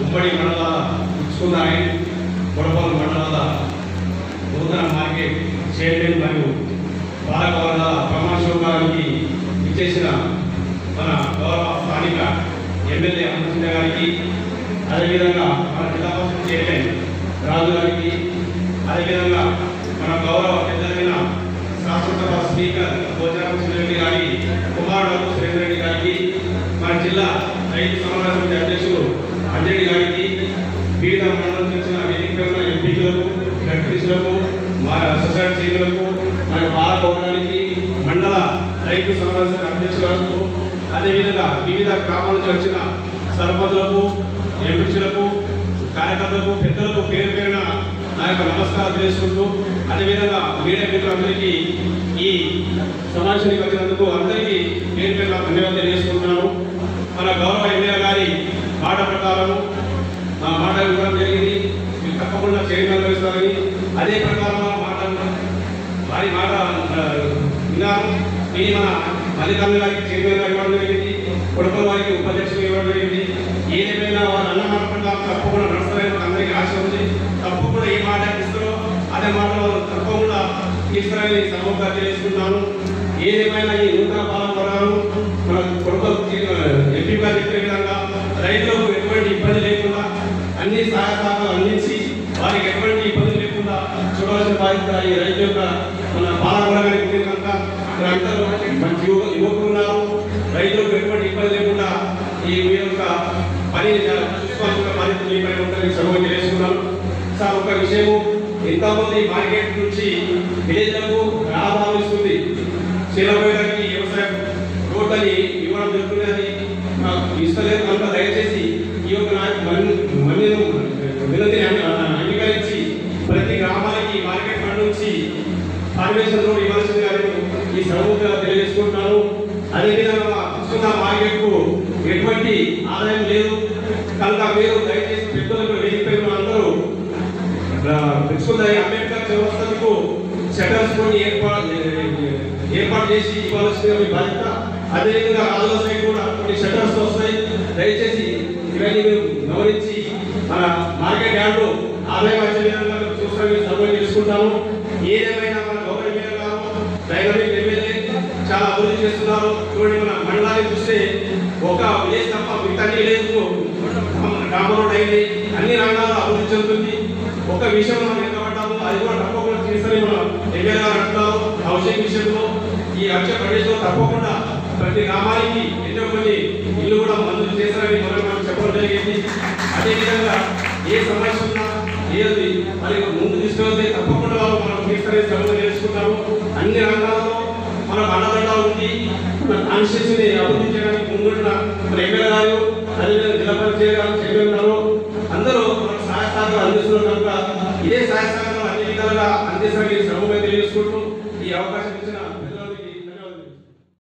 ఉమ్మడి మండల ఇచ్చుకున్నాయి కొడపల్లి మండలాల నూతన మార్కెట్ చైర్మన్ మరియు పాలకవర్గ ప్రమాణోత్సవానికి ఇచ్చేసిన మన గౌరవ స్థానిక ఎమ్మెల్యే అమృత గారికి అదేవిధంగా మన జిల్లా పరిషత్ చైర్మన్ రాజు గారికి అదేవిధంగా మన గౌరవ పెద్దలైన శాసనసభ స్పీకర్ భోజనం రెడ్డి గారి కుమారుడు సురేంద్ర రెడ్డి గారికి మన జిల్లా రైతు సమన్వయ సమితి అధ్యక్షుడు అంజరెడ్డి గారికి వివిధ మండలం చేసిన వేదిక ఎంపీలకు జడ్పీలకు మా సొసైటీ సీనియర్లకు మన పాల్గొనడానికి మండల రైతు సమన్వయ సమితి అధ్యక్షులకు అదేవిధంగా వివిధ గ్రామాల నుంచి వచ్చిన సర్పంచులకు ఎంపీలకు కార్యకర్తలకు పెద్దలకు పేరు పేరున నా యొక్క నమస్కారం చేసుకుంటూ అదేవిధంగా మీడియా మిత్రులందరికీ ఈ సమావేశానికి వచ్చినందుకు అందరికీ పేరు పేరున ధన్యవాదాలు తెలియజేసుకుంటున్నాను మన గౌరవ ఎమ్మెల్యే గారి మాట ప్రకారం మా మాట ఇవ్వడం జరిగింది మీరు తప్పకుండా చైర్మన్ వేస్తారని అదే ప్రకారం మాట వారి మాట ఆ, విన్నాను ఇది మన మల్లికార్జున గారికి చైర్మన్ గారు ఇవ్వడం జరిగింది కొడుకుల వారికి ఉపాధ్యక్షులు ఇవ్వడం జరిగింది ఏదేమైనా వారు అన్న మాట ప్రకారం తప్పకుండా నడుస్తారని మాకు అందరికీ ఆశ ఉంది తప్పకుండా ఏ మాట ఇస్తారో అదే మాట వారు తప్పకుండా తీసుకురాని సమూహంగా తెలియజేసుకుంటాను ఏదేమైనా ఈ నూతన పాలన వరాలు మన కొడుకులు ఎంపీ గారు చెప్పిన విధంగా రైతులకు ఎటువంటి ఇబ్బంది లేకుండా అన్ని సహాయ సహకారాలు అందించి వారికి ఎటువంటి ఇబ్బంది లేకుండా చూడవలసిన బాధ్యత ఈ రైతు యొక్క మన పాలన వర్గానికి ఉంది కనుక మీరందరూ మంచి యువ యువకులు ఉన్నారు రైతులకు ఎటువంటి ఇబ్బంది లేకుండా ఈ మీ యొక్క పని చూసుకోవాల్సిన బాధ్యత మీ పైన ఉందని సమయం తెలియజేస్తున్నాను సార్ ఒక విషయము ఎంతమంది మార్కెట్ నుంచి విలేజ్లకు లాభాలు ఇస్తుంది శీలపోయడానికి వ్యవసాయం రోడ్లని ఇవ్వడం జరుగుతున్నది మాకు ఇస్తలేదు కనుక దయచేసి ఈ యొక్క నా- మన్- మన్నిను వినతిని అంగ- అంగీకరించి ప్రతి గ్రామానికి మార్కెట్ ఫండ్ నుంచి పర్మిషన్ రోడ్ ఇవ్వాల్సిందిగా నేను ఈ సమూహంగా తెలియజేసుకుంటున్నాను అదేవిధంగా కృష్ణ మార్కెట్కు ఎటువంటి ఆదాయం లేదు కనుక మీరు దయచేసి పెద్దలకు వేదికపై ఉన్న అందరూ తెలుసుకుందాయి అంబేద్కర్ వ్యవస్థకు షటర్స్ కొన్ని ఏర్పాటు ఏర్పాటు చేసి ఇవ్వాల్సిన మీ బాధ్యత అదేవిధంగా రాజుల సైడ్ కూడా కొన్ని షటర్స్ వస్తాయి దయచేసి ఇవన్నీ మీరు గమనించి మన మార్కెట్ యార్డు ఆదాయం వచ్చే విధంగా చూస్తామని సమయం చేసుకుంటాము ఏదేమైనా మన గవర్నమెంట్ గారు డైనమిక్ ఎమ్మెల్యే చాలా అభివృద్ధి చేస్తున్నారు చూడండి మన మండలాన్ని చూస్తే ఒక విలేజ్ తప్ప మిగతా లేదు గ్రామంలో అయింది అన్ని రంగాల్లో అభివృద్ధి చెందుతుంది ఒక విషయం మనం వెనకబడ్డాము అది కూడా తప్పకుండా చేస్తారని మనం ఎమ్మెల్యే గారు అంటున్నారు హౌసింగ్ విషయంలో ఈ అక్ష ప్రదేశంలో తప్పకుండా ప్రతి గ్రామానికి ఎన్నో కొన్ని ఇల్లు కూడా మంజూరు చేస్తారని మనం మనం చెప్పడం జరిగింది అదేవిధంగా ఏ సమస్య ఉన్నా ఏది మరి ముందు తీసుకెళ్తే తప్పకుండా వాళ్ళు మనం తీస్తారని సమస్య తెలుసుకుంటాము అన్ని రంగాల్లో మన బండదండ ఉంది మన కాన్స్టిట్యూషన్ అభివృద్ధి చేయడానికి ముందున్న మన ఎమ్మెల్యే గారు అదేవిధంగా జిల్లా పరిచయ గారు చైర్మన్ గారు అందరూ మనకు సహాయ సహకారాలు అందిస్తున్నారు కనుక ఇదే సహాయ సహకారాలు అన్ని విధాలుగా అందిస్తారని శ్రమ తెలియజేసుకుంటూ ఈ అవకాశం ఇచ్చిన